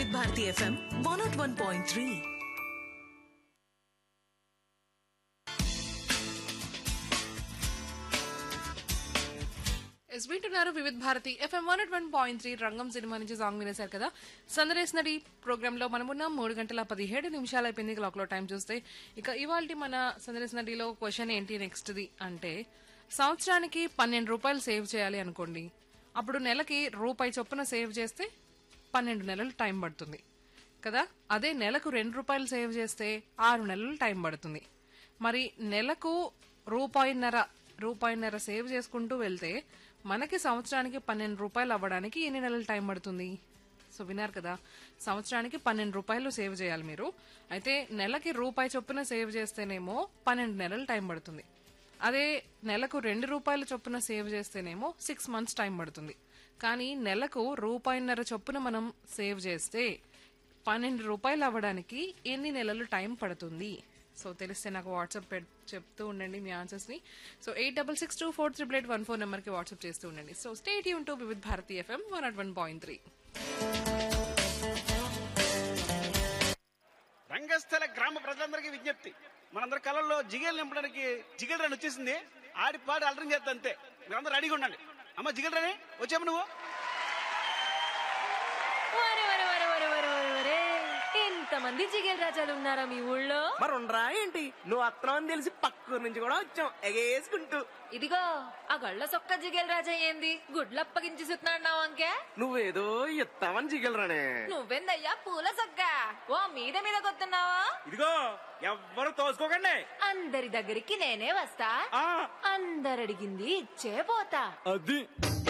వివిధ Bharati FM one nought one point three ఎస్ వింటున్నారు Vividh Bharati FM one one point three Rangam cinema నుంచి సాంగ్ వినేశారు కదా సందరేస్ నడి ప్రోగ్రామ్ లో మనం ఉన్నాం మూడు గంటల పదిహేడు నిమిషాలు అయిపోయింది క్లాక్ లో టైం చూస్తే ఇక ఇవాళ మన సందరేస్ నడిలో క్వశ్చన్ ఏంటి నెక్స్ట్ ది అంటే సంవత్సరానికి పన్నెండు రూపాయలు సేవ్ చేయాలి అనుకోండి అప్పుడు నెలకి రూపాయి చొప్పున సేవ్ చేస్తే పన్నెండు నెలలు టైం పడుతుంది కదా అదే నెలకు రెండు రూపాయలు సేవ్ చేస్తే ఆరు నెలలు టైం పడుతుంది మరి నెలకు రూపాయిన్నర రూపాయిన్నర సేవ్ చేసుకుంటూ వెళ్తే మనకి సంవత్సరానికి పన్నెండు రూపాయలు అవ్వడానికి ఎన్ని నెలలు టైం పడుతుంది సో విన్నారు కదా సంవత్సరానికి పన్నెండు రూపాయలు సేవ్ చేయాలి మీరు అయితే నెలకి రూపాయి చొప్పున సేవ్ చేస్తేనేమో పన్నెండు నెలలు టైం పడుతుంది అదే నెలకు రెండు రూపాయల చొప్పున సేవ్ చేస్తేనేమో సిక్స్ మంత్స్ టైం పడుతుంది కానీ నెలకు రూపాయిన్నర చొప్పున మనం సేవ్ చేస్తే పన్నెండు రూపాయలు అవ్వడానికి ఎన్ని నెలలు టైం పడుతుంది సో తెలిస్తే నాకు వాట్సాప్ పెట్- చెప్తూ ఉండండి మీ ఆన్సర్స్ ని so eight double six two four triple eight one four number కి వాట్సాప్ చేస్తూ ఉండండి సో స్టేట్ యూన్ to Vividh Bharati FM one nought one point three Rangasthala గ్రామ ప్రజలందరికీ విజ్ఞప్తి మనందరి కళల్లో జిగేలు నింపడానికి జిగేల్ రాని వచ్చేసింది ఆడి పాడి అలరం చేస్తా అంతే మీరందరూ రెడీగా ఉండండి అమ్మ జిగేల్ రాని వచ్చాము నువ్వు వరే వరే వరే వరే వరే వరే వరే ఇంతమంది జిగేల్ రాజాలు ఉన్నారా మీ ఊళ్ళో మరి ఉండరా ఏంటి నువ్వు అత్తనం అని తెలిసి పక్కూరు నుంచి కూడా వచ్చాం ఎగేసుకుంటూ ఇదిగో ఆ గళ్ళ సొక్క జిగేల్ రాజా ఏంది గుడ్లప్పగించి సుతున్నాడు అంకే నువ్వేదో ఇస్తావని జిగలరానే నువ్వెందయ్యా పూల సొక్క ఓ మీద మీద కొత్తున్నావా ఇదిగో ఎవ్వరు తోసుకోకండి అందరి దగ్గరికి నేనే వస్తా ఆ అందరడిగింది ఇచ్చే పోతా అది